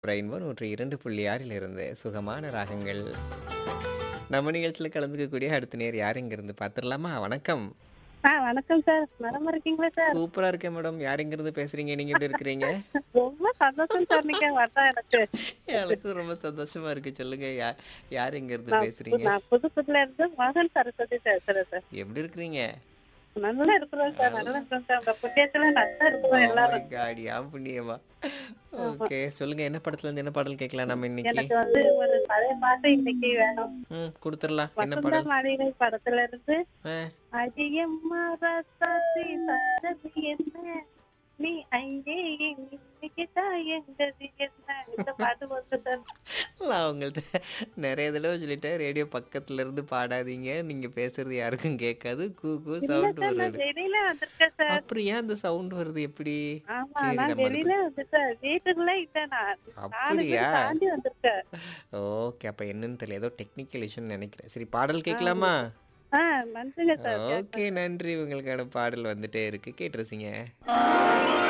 Rainbow 102.6 இருந்து சுகமான ராகங்கள். நம்ம நிகழ்ச்சியில கலந்துக்கக்கூடிய அடுத்த நேயர் யார் இங்கிருந்து பார்த்துடலாமா? வணக்கம். ஆ வணக்கம் சார். நலமா இருக்கீங்களா சார்? சூப்பரா இருக்கேன் மேடம். யார் இங்கிருந்து பேசுறீங்க? நீங்க எப்படி இருக்கிறீங்க? ரொம்ப சந்தோஷம் சார் நீங்க வந்தா எனக்கு. எனக்கு ரொம்ப சந்தோஷமா இருக்கு. சொல்லுங்க யா யார் இங்கிருந்து நான் பு- பேசுறீங்க? நான் புதுப்புதுல இருந்து மகன் சரஸ்வதி பேசுறேன் சார். எப்படி இருக்கிறீங்க? நல்லா இருக்கிறோம் சார் நல்லா இருக்கிறோம் சார். உங்க புண்ணியத்துல நல்லா இருக்கிறோம் எல்லாரும். காடி யா புண்ணியமா. ஆமா. ஓகே சொல்லுங்க என்ன படத்துல இருந்து என்ன பாடல் கேட்கலாம் நம்ம இன்னைக்கு? எனக்கு வந்து ஒரு பழைய பாட்டு இன்னைக்கு வேணும். ம் கொடுத்துடலாம். என்ன வசந்த பாடல்? மாளிகை படத்துல இருந்து ஆ, அடியம்மா ரத்தாசி தந்தது என்ன நீ அங்கே இன்னைக்கு தாயங்கது என்ன இந்த பாட்டு வந்து சார் நான் உங்கள்ட்ட நிறைய தடவை சொல்லிட்டேன் ரேடியோ பக்கத்துல இருந்து பாடாதீங்க நீங்க பேசுறது யாருக்கும் கேட்காது கூ கூ இல்ல சவுண்ட் சார் நான் வருது வெளியில வந்திருக்கேன் சார் அப்புறம் ஏன் அந்த சவுண்ட் வருது எப்படி ஆமா சரி நான் நம்ம வெளியில வந்துட்டேன் வீட்டுக்குள்ள இல்ல நான் நாலு அப்படியா பேர் தாண்டி வந்திருக்கேன் ஓகே அப்ப என்னன்னு தெரியல ஏதோ டெக்னிக்கல் இஷ்யூன்னு நினைக்கிறேன் சரி பாடல் கேட்கலாமா ஆ நன்றிங்க சார் ஓகே நன்றி உங்களுக்கான பாடல் வந்துட்டே இருக்கு கேட்டு ரசிங்க